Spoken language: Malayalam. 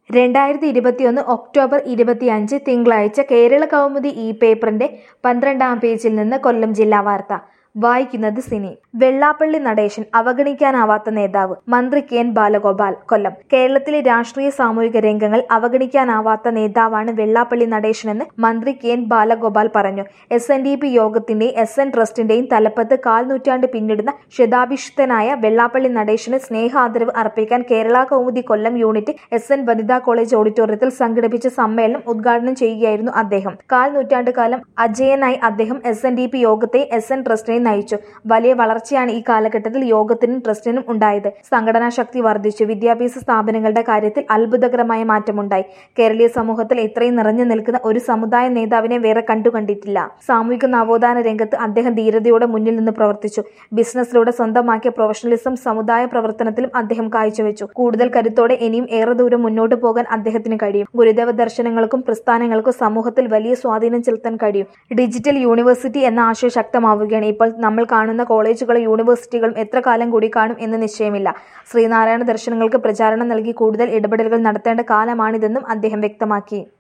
രണ്ടായിരത്തി ഇരുപത്തിയൊന്ന് ഒക്ടോബർ ഇരുപത്തിയഞ്ച് തിങ്കളാഴ്ച കേരള കൗമുദി ഈ പേപ്പറിന്റെ പന്ത്രണ്ടാം പേജിൽ നിന്ന് കൊല്ലം ജില്ലാ വാർത്ത വായിക്കുന്നത് സിനി വെള്ളാപ്പള്ളി നടേശൻ അവഗണിക്കാനാവാത്ത നേതാവ് മന്ത്രി കെ എൻ ബാലഗോപാൽ കൊല്ലം കേരളത്തിലെ രാഷ്ട്രീയ സാമൂഹിക രംഗങ്ങൾ അവഗണിക്കാനാവാത്ത നേതാവാണ് വെള്ളാപ്പള്ളി നടേശനെന്ന് മന്ത്രി കെ എൻ ബാലഗോപാൽ പറഞ്ഞു എസ് എൻ ഡി പി യോഗത്തിന്റെയും എസ് എൻ ട്രസ്റ്റിന്റെയും തലപ്പത്ത് കാൽ നൂറ്റാണ്ട് പിന്നിടുന്ന ശതാഭിഷിക്തനായ വെള്ളാപ്പള്ളി നടേശന് സ്നേഹാദരവ് അർപ്പിക്കാൻ Kerala Kaumudi Kollam unit S N വനിതാ കോളേജ് ഓഡിറ്റോറിയത്തിൽ സംഘടിപ്പിച്ച സമ്മേളനം ഉദ്ഘാടനം ചെയ്യുകയായിരുന്നു അദ്ദേഹം കാൽ നൂറ്റാണ്ട് കാലം അജയനായി അദ്ദേഹം എസ് എൻ ഡി പി യോഗത്തെ എസ് എൻ ട്രസ്റ്റിനെ നയിച്ചു വലിയ വളർച്ചയാണ് ഈ കാലഘട്ടത്തിൽ യോഗത്തിനും ട്രസ്റ്റിനും ഉണ്ടായത് സംഘടനാ ശക്തി വർദ്ധിച്ചു വിദ്യാഭ്യാസ സ്ഥാപനങ്ങളുടെ കാര്യത്തിൽ അത്ഭുതകരമായ മാറ്റമുണ്ടായി കേരളീയ സമൂഹത്തിൽ ഇത്രയും നിറഞ്ഞു നിൽക്കുന്ന ഒരു സമുദായ നേതാവിനെ വേറെ കണ്ടുകണ്ടിട്ടില്ല സാമൂഹിക നവോത്ഥാന രംഗത്ത് അദ്ദേഹം ധീരതയോടെ മുന്നിൽ നിന്ന് പ്രവർത്തിച്ചു ബിസിനസ്സിലൂടെ സ്വന്തമാക്കിയ പ്രൊഫഷണലിസം സമുദായ പ്രവർത്തനത്തിലും അദ്ദേഹം കാഴ്ചവെച്ചു കൂടുതൽ കരുത്തോടെ ഇനിയും ഏറെ ദൂരം മുന്നോട്ട് പോകാൻ അദ്ദേഹത്തിന് കഴിയും ഗുരുദേവ ദർശനങ്ങൾക്കും പ്രസ്ഥാനങ്ങൾക്കും സമൂഹത്തിൽ വലിയ സ്വാധീനം ചെലുത്താൻ കഴിയും ഡിജിറ്റൽ യൂണിവേഴ്സിറ്റി എന്ന ആശയം ശക്തമാവുകയാണ് ഇപ്പോൾ നമ്മൾ കാണുന്ന കോളേജുകളും യൂണിവേഴ്സിറ്റികളും എത്ര കാലം കൂടി കാണും എന്ന് നിശ്ചയമില്ല ശ്രീനാരായണ ദർശനങ്ങൾക്ക് പ്രചാരണം നൽകി കൂടുതൽ ഇടപെടലുകൾ നടത്തേണ്ട കാലമാണിതെന്നും അദ്ദേഹം വ്യക്തമാക്കി